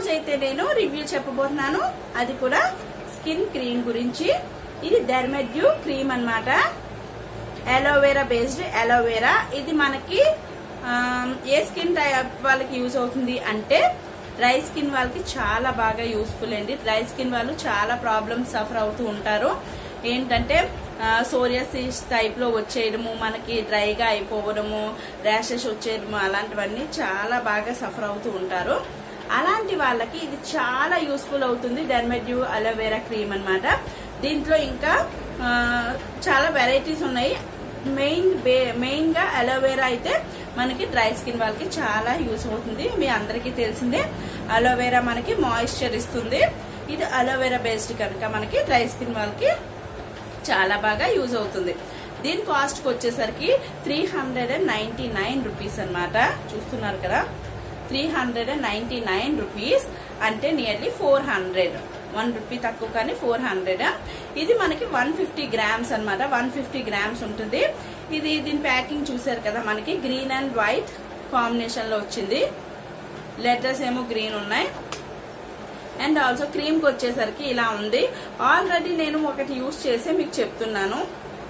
రోజు అయితే నేను రివ్యూ చెప్పబోతున్నాను అది కూడా స్కిన్ క్రీమ్ గురించి ఇది డెర్మెడ్యూ క్రీమ్ అన్నమాట అలోవెరా బేస్డ్ అలోవెరా ఇది మనకి ఆ, ఏ స్కిన్ టైప్ వాళ్ళకి యూజ్ అవుతుంది అంటే డ్రై స్కిన్ వాళ్ళకి చాలా బాగా యూస్ఫుల్ అండి డ్రై స్కిన్ వాళ్ళు చాలా ప్రాబ్లమ్స్ సఫర్ అవుతూ ఉంటారు ఏంటంటే సోరియాసిస్ టైప్ లో వచ్చేయడము మనకి డ్రైగా అయిపోవడము ర్యాషెస్ వచ్చేయడము అలాంటివన్నీ చాలా బాగా సఫర్ అవుతూ ఉంటారు అలాంటి వాళ్ళకి ఇది చాలా యూస్ఫుల్ అవుతుంది డెర్మెడ్యూ అలోవెరా క్రీమ్ అన్నమాట దీంట్లో ఇంకా ఆ, చాలా వెరైటీస్ ఉన్నాయి మెయిన్ మెయిన్ గా అలోవెరా అయితే మనకి డ్రై స్కిన్ వాళ్ళకి చాలా యూస్ అవుతుంది మీ అందరికీ తెలిసిందే అలోవెరా మనకి మాయిశ్చర్ ఇస్తుంది ఇది అలోవెరా బేస్డ్ కనుక మనకి డ్రై స్కిన్ వాళ్ళకి చాలా బాగా యూజ్ అవుతుంది దీని కాస్ట్ వచ్చేసరికి three hundred and ninety nine rupees అనమాట చూస్తున్నారు కదా three hundred and ninety nine rupees అంటే nearly four hundred one rupee తక్కువ కానీ ఫోర్ హండ్రెడ్ ఇది మనకి వన్ ఫిఫ్టీ గ్రామ్స్ అనమాట వన్ ఫిఫ్టీ గ్రామ్స్ ఉంటుంది ఇది దీని ప్యాకింగ్ చూసారు కదా మనకి గ్రీన్ అండ్ వైట్ కాంబినేషన్ లో వచ్చింది లెటర్స్ ఏమో గ్రీన్ ఉన్నాయి అండ్ ఆల్సో క్రీమ్ కి వచ్చేసరికి ఇలా ఉంది ఆల్రెడీ నేను ఒకటి యూస్ చేసి మీకు చెప్తున్నాను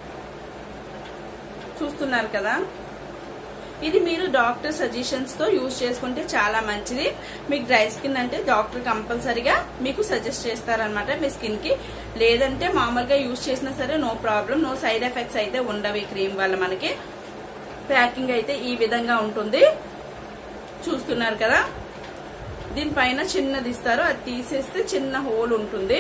చూస్తున్నారు కదా ఇది మీరు డాక్టర్ సజెషన్స్ తో యూజ్ చేసుకుంటే చాలా మంచిది మీకు డ్రై స్కిన్ అంటే డాక్టర్ కంపల్సరీగా మీకు సజెస్ట్ చేస్తారనమాట మీ స్కిన్ కి లేదంటే మామూలుగా యూజ్ చేసినా సరే no problem no side effects అయితే ఉండవు ఈ క్రీమ్ వల్ల మనకి ప్యాకింగ్ అయితే ఈ విధంగా ఉంటుంది చూస్తున్నారు కదా దీనిపైన చిన్నది ఇస్తారు అది తీసేస్తే చిన్న హోల్ ఉంటుంది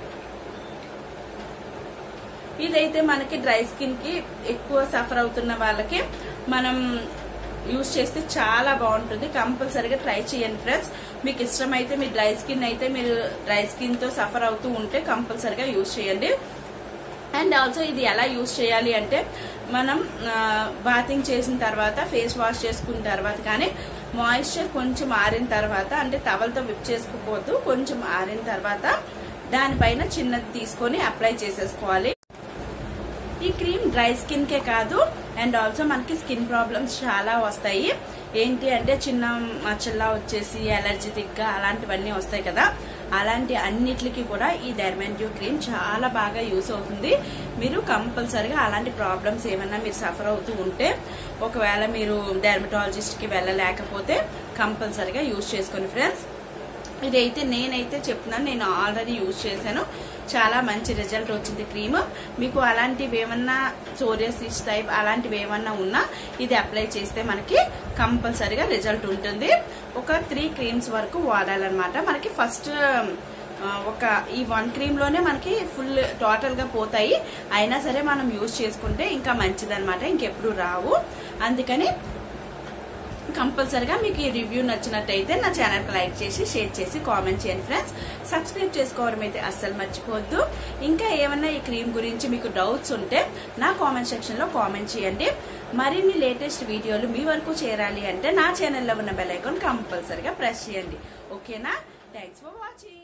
ఇదైతే మనకి డ్రై స్కిన్ కి ఎక్కువ సఫర్ అవుతున్న వాళ్ళకి మనం యూస్ చేస్తే చాలా బాగుంటుంది కంపల్సరీగా ట్రై చేయండి ఫ్రెండ్స్ మీకు ఇష్టమైతే మీ డ్రై స్కిన్ అయితే మీరు డ్రై స్కిన్ తో సఫర్ అవుతూ ఉంటే కంపల్సరీగా యూస్ చేయండి అండ్ ఆల్సో ఇది ఎలా యూస్ చేయాలి అంటే మనం బాతింగ్ చేసిన తర్వాత ఫేస్ వాష్ చేసుకున్న తర్వాత కానీ మాయిశ్చర్ కొంచెం ఆరిన తర్వాత అంటే టవల్తో విప్ చేసుకోపోతూ కొంచెం ఆరిన తర్వాత దానిపైన చిన్నది తీసుకొని అప్లై చేసేసుకోవాలి ఈ క్రీమ్ డ్రై స్కిన్ కే కాదు అండ్ ఆల్సో మనకి స్కిన్ ప్రాబ్లమ్స్ చాలా వస్తాయి ఏంటి అంటే చిన్న మచ్చల్లా వచ్చేసి అలర్జెటిక్ గా అలాంటివన్నీ వస్తాయి కదా అలాంటి అన్నిటికి కూడా ఈ డెర్మెండ్యూ క్రీమ్ చాలా బాగా యూస్ అవుతుంది మీరు కంపల్సరిగా అలాంటి ప్రాబ్లమ్స్ ఏమన్నా మీరు సఫర్ అవుతూ ఉంటే ఒకవేళ మీరు డెర్మటాలజిస్ట్ కి వెళ్ళలేకపోతే కంపల్సరిగా యూస్ చేసుకోండి ఫ్రెండ్స్ ఇదైతే నేనైతే చెప్తున్నాను నేను ఆల్రెడీ యూజ్ చేశాను చాలా మంచి రిజల్ట్ వచ్చింది క్రీమ్ మీకు అలాంటివి ఏమన్నా సోరియాసిస్ టైప్ అలాంటివి ఏమన్నా ఉన్నా ఇది అప్లై చేస్తే మనకి కంపల్సరీగా రిజల్ట్ ఉంటుంది ఒక త్రీ క్రీమ్స్ వరకు వాడాలన్నమాట మనకి ఫస్ట్ ఒక ఈ వన్ క్రీమ్ లోనే మనకి ఫుల్ టోటల్ గా పోతాయి అయినా సరే మనం యూజ్ చేసుకుంటే ఇంకా మంచిదన్నమాట ఇంకెప్పుడు రావు అందుకని కంపల్సరిగా మీకు ఈ రివ్యూ నచ్చినట్టయితే నా ఛానల్కి లైక్ చేసి షేర్ చేసి కామెంట్ చేయండి ఫ్రెండ్స్ సబ్స్క్రైబ్ చేసుకోవడం అయితే అస్సలు మర్చిపోవద్దు ఇంకా ఏమన్నా ఈ క్రీమ్ గురించి మీకు డౌట్స్ ఉంటే నా కామెంట్ సెక్షన్ లో కామెంట్ చేయండి మరిన్ని లేటెస్ట్ వీడియోలు మీ వరకు చేరాలి అంటే నా ఛానల్లో ఉన్న బెల్ ఐకాన్ కంపల్సరిగా ప్రెస్ చేయండి ఓకేనా థ్యాంక్స్ ఫర్ వాచింగ్